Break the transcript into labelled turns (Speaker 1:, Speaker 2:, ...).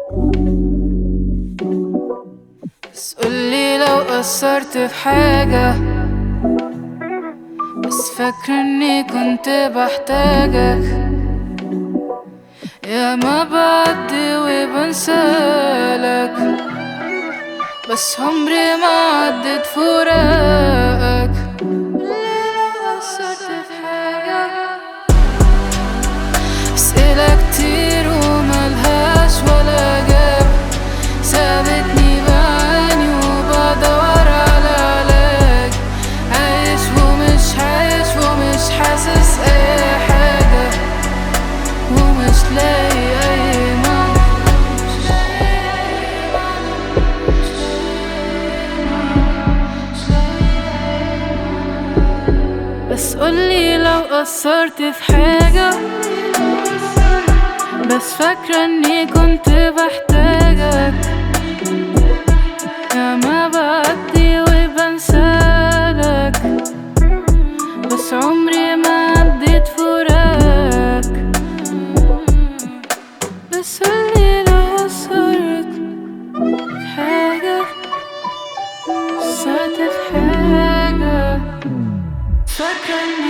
Speaker 1: بس قولي لو قصرت في حاجة بس فاكرة اني كنت بحتاجك يا ما بعدي وبنسالك بس عمري ما عدت فراقك قولي لو قصرت في حاجة أسئلة كتير وملهاش ولا جاب سابتني بعاني وبدور على علاج عايش ومش عايش ومش حاسس أي حاجة ومش لاقي أي معنى مش لاقي أي معنى مش لاقي أي معنى بس قولي لو قصرت في حاجة بس فاكرة اني كنت بحتاجك يا ما بعدي وبنسالك بس عمري ما عديت فراق بس قولي لو قصرت في حاجة قصرت في حاجة فاكرة اني